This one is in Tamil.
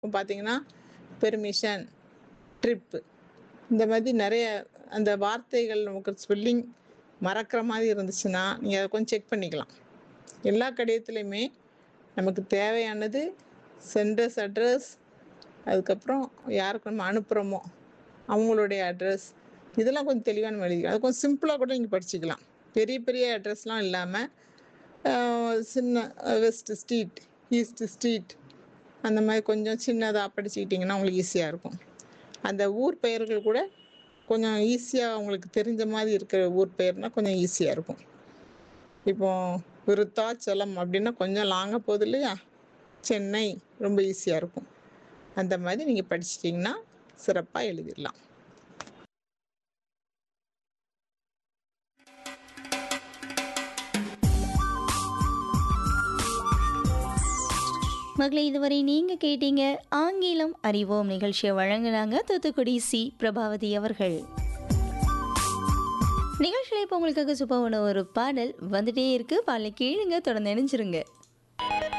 இப்போ பார்த்தீங்கன்னா பெர்மிஷன் ட்ரிப்பு இந்த மாதிரி நிறைய அந்த வார்த்தைகள் நமக்கு ஸ்பெல்லிங் மறக்கிற மாதிரி இருந்துச்சுன்னா நீங்கள் அதை கொஞ்சம் செக் பண்ணிக்கலாம் எல்லா கடிதத்துலையுமே நமக்கு தேவையானது சென்டர்ஸ் அட்ரஸ் அதுக்கப்புறம் யாருக்கு நம்ம அனுப்புகிறோமோ அவங்களுடைய அட்ரஸ் இதெல்லாம் கொஞ்சம் தெளிவாக நம்ம எழுதிக்கலாம் அது கொஞ்சம் சிம்பிளாக கூட நீங்கள் படிச்சுக்கலாம் பெரிய பெரிய அட்ரஸ்லாம் இல்லாமல் சின்ன வெஸ்ட் ஸ்ட்ரீட் ஈஸ்ட் ஸ்ட்ரீட் அந்த மாதிரி கொஞ்சம் சின்னதாக படிச்சுக்கிட்டிங்கன்னா உங்களுக்கு ஈஸியாக இருக்கும் அந்த ஊர் பெயர்கள் கூட கொஞ்சம் ஈஸியாக உங்களுக்கு தெரிஞ்ச மாதிரி இருக்கிற ஊர் பெயர்னால் கொஞ்சம் ஈஸியாக இருக்கும் இப்போ விருத்தாச்சலம் அப்படின்னா கொஞ்சம் லாங்காக போகுது இல்லையா சென்னை ரொம்ப ஈஸியாக இருக்கும் அந்த மாதிரி நீங்கள் படிச்சிட்டிங்கன்னா சிறப்பாக எழுதிடலாம் மகளே இதுவரை நீங்க கேட்டீங்க ஆங்கிலம் அறிவோம் நிகழ்ச்சியை வழங்கினாங்க தூத்துக்குடி சி பிரபாவதி அவர்கள் நிகழ்ச்சியில் இப்போ உங்களுக்காக சூப்பரான ஒரு பாடல் வந்துட்டே இருக்கு பாடலை கேளுங்க தொடர்ந்து நினைச்சிருங்க